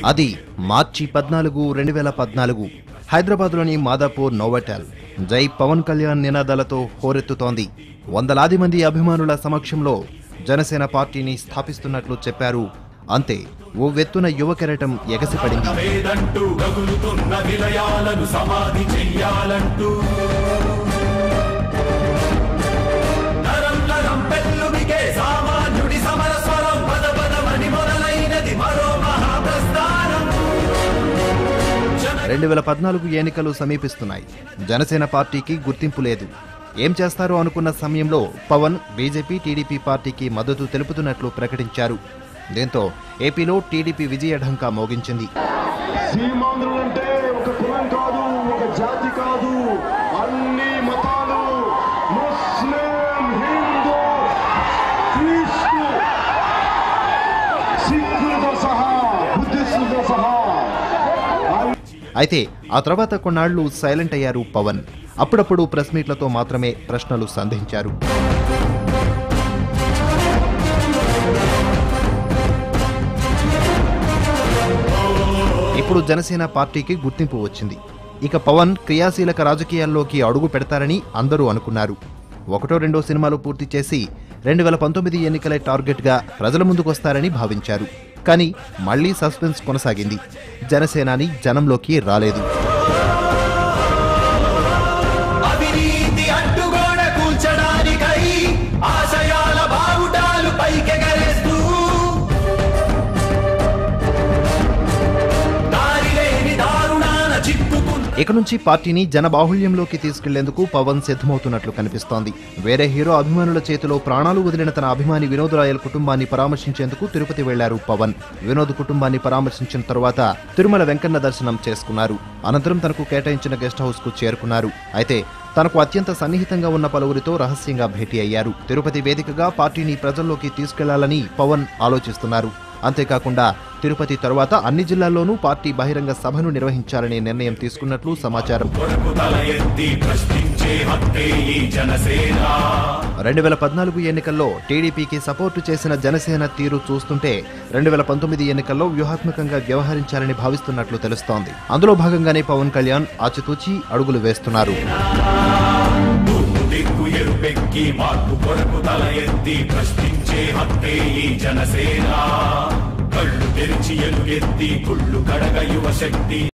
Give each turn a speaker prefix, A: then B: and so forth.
A: అది మార్చి పద్నాలుగు రెండు వేల పద్నాలుగు హైదరాబాద్లోని మాదాపూర్ నోవటెల్ జై పవన్ కళ్యాణ్ నినాదాలతో హోరెత్తుతోంది వందలాది మంది అభిమానుల సమక్షంలో జనసేన పార్టీని స్థాపిస్తున్నట్లు చెప్పారు అంతే ఓ వెత్తున యువ కెరటం ఎగసిపడింది
B: లేదంటూ గగులుతున్న విలయాలను సమాధి చెయ్యాలంటూ నరం నరం పెళ్ళుమికే సామాన్యుడి సమర స్వరం పద పదమని మొదలైనది మరో మహాప్రస్థానం
A: రెండు వేల పద్నాలుగు ఎన్నికలు సమీపిస్తున్నాయి జనసేన పార్టీకి గుర్తింపు లేదు ఏం చేస్తారో అనుకున్న సమయంలో పవన్ బీజేపీ టీడీపీ పార్టీకి మద్దతు తెలుపుతున్నట్లు ప్రకటించారు దీంతో ఏపీలో టీడీపీ విజయఢంకా మోగించింది
C: సీమాంధ్రులు అంటే ఒక కులం కాదు ఒక జాతి కాదు అన్ని మతాలు ముస్లిం హిందూ క్రీస్తు సిక్కులతో సహా బుద్ధిస్టులతో సహా
A: అయితే ఆ తర్వాత కొన్నాళ్లు సైలెంట్ అయ్యారు పవన్ అప్పుడప్పుడు ప్రెస్ మీట్లతో మాత్రమే ప్రశ్నలు సంధించారు ఇప్పుడు జనసేన పార్టీకి గుర్తింపు వచ్చింది ఇక పవన్ క్రియాశీలక రాజకీయాల్లోకి అడుగు పెడతారని అందరూ అనుకున్నారు ఒకటో రెండో సినిమాలు పూర్తి చేసి రెండు వేల పంతొమ్మిది ఎన్నికలే టార్గెట్గా ప్రజల ముందుకొస్తారని భావించారు కానీ మళ్లీ సస్పెన్స్ కొనసాగింది జనసేనాని జనంలోకి రాలేదు
B: అవినీతి అడ్డుగోడ కూల్చడానికై ఆశయాల బావుటాలు పైకెగరేస్తూ దారిలేని దారుణాన చిక్కుకున్న
A: ఇక నుంచి పార్టీని జనబాహుళ్యంలోకి తీసుకెళ్లేందుకు పవన్ సిద్ధమవుతున్నట్లు కనిపిస్తోంది వేరే హీరో అభిమానుల చేతిలో ప్రాణాలు వదిలిన తన అభిమాని వినోద్ రాయల్ కుటుంబాన్ని పరామర్శించేందుకు తిరుపతి వెళ్లారు పవన్ వినోద్ కుటుంబాన్ని పరామర్శించిన తరువాత తిరుమల వెంకన్న దర్శనం చేసుకున్నారు అనంతరం తనకు కేటాయించిన గెస్ట్ హౌస్ కు చేరుకున్నారు అయితే తనకు అత్యంత సన్నిహితంగా ఉన్న పలువురితో రహస్యంగా భేటీ అయ్యారు తిరుపతి వేదికగా పార్టీని ప్రజల్లోకి తీసుకెళ్లాలని పవన్ ఆలోచిస్తున్నారు అంతేకాకుండా తిరుపతి తరువాత అన్ని జిల్లాల్లోనూ పార్టీ బహిరంగ సభను నిర్వహించాలనే నిర్ణయం తీసుకున్నట్లు సమాచారం
B: కొరకు తల ఎత్తి ప్రశ్నించే హక్కే ఈ జనసేన
A: రెండు వేల పద్నాలుగు ఎన్నికల్లో టీడీపీకి సపోర్టు చేసిన జనసేన తీరు చూస్తుంటే రెండు వేల పంతొమ్మిది ఎన్నికల్లో వ్యూహాత్మకంగా వ్యవహరించాలని భావిస్తున్నట్లు తెలుస్తోంది అందులో భాగంగానే పవన్ కళ్యాణ్ ఆచితూచి అడుగులు వేస్తున్నారు
B: తూర్పు దిక్కు ఎరుపెక్కి మార్పు కొరకు తల ఎత్తి ప్రశ్నించే హక్కే ఈ జనసేన కళ్ళు తెరిచి ఎలుగెత్తి కుళ్ళు కడగ యువ శక్తి